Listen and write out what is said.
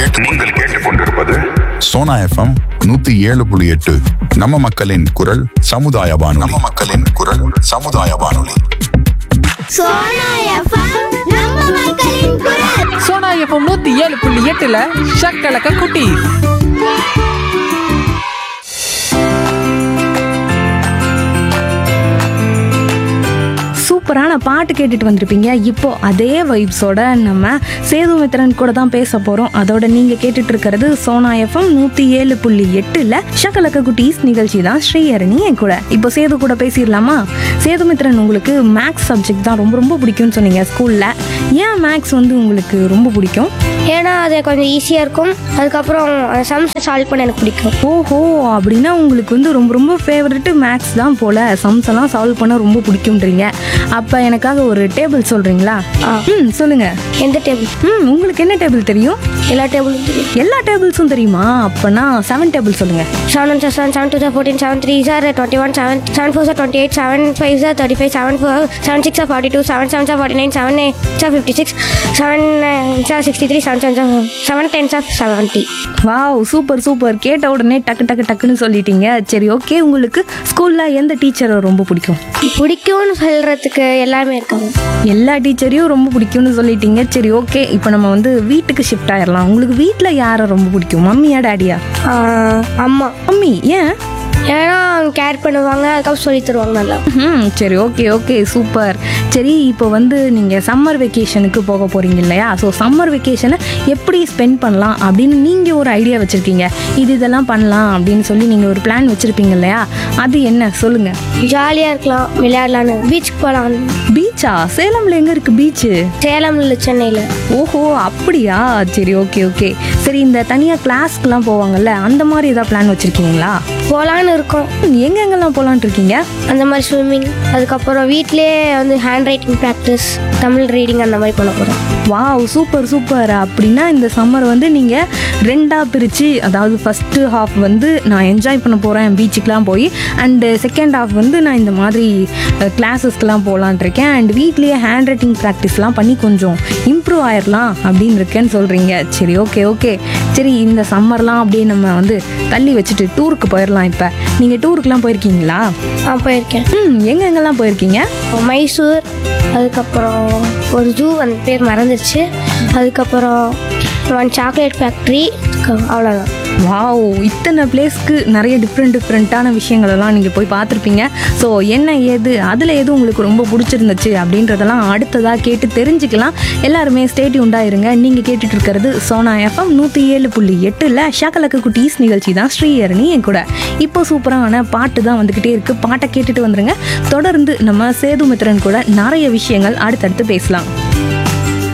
நீங்கள் கேட்டுக்கொண்டிருப்பது சோனா எஃப்எம் நூத்தி ஏழு புள்ளி எட்டு நம்ம மக்களின் குரல் சமுதாய வானொலி நம்ம மக்களின் குரல் சமுதாய வானொலி சோனா எஃப்எம் நம்ம மக்களின் குரல் சோனா எஃப்எம் நூத்தி ஏழு புள்ளி எட்டுல ஷக்கலக்க குட்டி சூப்பரான பாட்டு கேட்டுட்டு வந்திருப்பீங்க இப்போ அதே வைப்ஸோட நம்ம சேது மித்திரன் கூட தான் பேச போகிறோம் அதோட நீங்கள் கேட்டுட்டு இருக்கிறது சோனா எஃப்எம் நூற்றி ஏழு புள்ளி எட்டில் ஷக்கலக்க குட்டீஸ் நிகழ்ச்சி தான் ஸ்ரீஹரணி என் கூட இப்போ சேது கூட பேசிடலாமா சேது மித்திரன் உங்களுக்கு மேக்ஸ் சப்ஜெக்ட் தான் ரொம்ப ரொம்ப பிடிக்கும்னு சொன்னீங்க ஸ்கூலில் ஏன் மேக்ஸ் வந்து உங்களுக்கு ரொம்ப பிடிக்கும் ஏன்னா அது கொஞ்சம் ஈஸியாக இருக்கும் அதுக்கப்புறம் அந்த சம்ஸ் சால்வ் பண்ண எனக்கு பிடிக்கும் ஓஹோ அப்படின்னா உங்களுக்கு வந்து ரொம்ப ரொம்ப ஃபேவரெட்டு மேக்ஸ் தான் போல சம்ஸ் எல்லாம் சால்வ் பண்ண ரொம்ப பிடிக்கும்ன்றீங்க அப்போ எனக்காக ஒரு டேபிள் சொல்கிறீங்களா ம் சொல்லுங்க எந்த டேபிள் ம் உங்களுக்கு என்ன டேபிள் தெரியும் எல்லா டேபிளும் தெரியும் எல்லா டேபிள்ஸும் தெரியுமா அப்போனா செவன் டேபிள் சொல்லுங்க seven one seven seven two sir fourteen seven three sir twenty one seven seven four sir twenty eight seven five sir thirty five seven four seven six sir forty two seven seven sir forty nine seven eight sir fifty six seven sir sixty three seven seven sir seven ten sir seventy wow super super கேட்ட உடனே டக்கு டக்கு டக்குன்னு சொல்லிட்டீங்க சரி okay உங்களுக்கு ஸ்கூலில் எந்த டீச்சரை ரொம்ப பிடிக்கும் பிடிக்கும்னு சொல்கிறதுக்கு எல்லாமே இருக்காங்க எல்லா டீச்சரையும் ரொம்ப பிடிக்கும்னு சொல்லிட்டீங்க சரி ஓகே இப்போ நம்ம வந்து வீட்டுக்கு ஷிஃப்ட் ஆயிடலாம் உங்களுக்கு வீட்டில் யாரை ரொம்ப பிடிக்கும் மம்மியா டேடியா ஆஹ், அம்மா மம்மி ஏன் ஏன்னா அவங்க கேர் பண்ணுவாங்க அதுக்கப்புறம் சொல்லி தருவாங்க நல்லா ம் சரி ஓகே ஓகே சூப்பர் சரி இப்போ வந்து நீங்கள் சம்மர் வெக்கேஷனுக்கு போக போகிறீங்க இல்லையா ஸோ சம்மர் வெக்கேஷனை எப்படி ஸ்பெண்ட் பண்ணலாம் அப்படின்னு நீங்கள் ஒரு ஐடியா வச்சுருக்கீங்க இது இதெல்லாம் பண்ணலாம் அப்படின்னு சொல்லி நீங்கள் ஒரு பிளான் வச்சுருப்பீங்க இல்லையா அது என்ன சொல்லுங்கள் ஜாலியாக இருக்கலாம் விளையாடலான்னு பீச்சுக்கு போகலாம் பீச்சா சேலமில் எங்கே இருக்குது பீச்சு சேலம்ல சென்னையில் ஓஹோ அப்படியா சரி ஓகே ஓகே சரி இந்த தனியாக கிளாஸ்க்குலாம் போவாங்கல்ல அந்த மாதிரி ஏதாவது பிளான் வச்சுருக்கீங்களா போகலான்னு இருக்கோம் எங்கெங்கெல்லாம் போகலான்ட்டு இருக்கீங்க அந்த மாதிரி ஸ்விம்மிங் அதுக்கப்புறம் வீட்டிலேயே வந்து handwriting practice Tamil reading அந்த மாதிரி பண்ண போகிறோம் வாவ் சூப்பர் சூப்பர் அப்படின்னா இந்த சம்மர் வந்து நீங்கள் ரெண்டாக பிரித்து அதாவது ஃபஸ்ட்டு ஹாஃப் வந்து நான் என்ஜாய் பண்ண போகிறேன் பீச்சுக்கெலாம் போய் அண்டு செகண்ட் ஹாஃப் வந்து நான் இந்த மாதிரி கிளாஸஸ்க்கெலாம் போகலான் இருக்கேன் அண்ட் வீட்லேயே ஹேண்ட் ரைட்டிங் ப்ராக்டிஸ்லாம் பண்ணி கொஞ்சம் இம்ப்ரூவ் ஆயிடலாம் அப்படின்னு இருக்கேன்னு சொல்கிறீங்க சரி ஓகே ஓகே சரி இந்த சம்மர்லாம் அப்படியே நம்ம வந்து தள்ளி வச்சுட்டு டூருக்கு போயிடலாம் இப்போ நீங்கள் டூருக்குலாம் போயிருக்கீங்களா நான் போயிருக்கேன் ம் எங்கெங்கெல்லாம் போயிருக்கீங்க மைசூர் அதுக்கப்புறம் ஒரு ஜூ அந்த பேர் மறந்துருச்சு அதுக்கப்புறம் ஒன் சாக்லேட் ஃபேக்ட்ரி அவ்வளோதான் வாவ் இத்தனை பிளேஸ்க்கு நிறைய டிஃப்ரெண்ட் டிஃப்ரெண்ட்டான விஷயங்கள் எல்லாம் நீங்கள் போய் பார்த்துருப்பீங்க ஸோ என்ன ஏது அதில் எது உங்களுக்கு ரொம்ப பிடிச்சிருந்துச்சு அப்படின்றதெல்லாம் அடுத்ததாக கேட்டு தெரிஞ்சுக்கலாம் எல்லாருமே ஸ்டேட்டி உண்டாயிருங்க நீங்கள் கேட்டுட்டு இருக்கிறது சோனா எஃப்எம் நூற்றி ஏழு புள்ளி எட்டில் ஷாக்கலக்கு குட்டீஸ் நிகழ்ச்சி தான் ஸ்ரீஹரணி என் கூட இப்போ சூப்பரான பாட்டு தான் வந்துக்கிட்டே இருக்குது பாட்டை கேட்டுட்டு வந்துருங்க தொடர்ந்து நம்ம சேது மித்திரன் கூட நிறைய விஷயங்கள் அடுத்தடுத்து பேசலாம்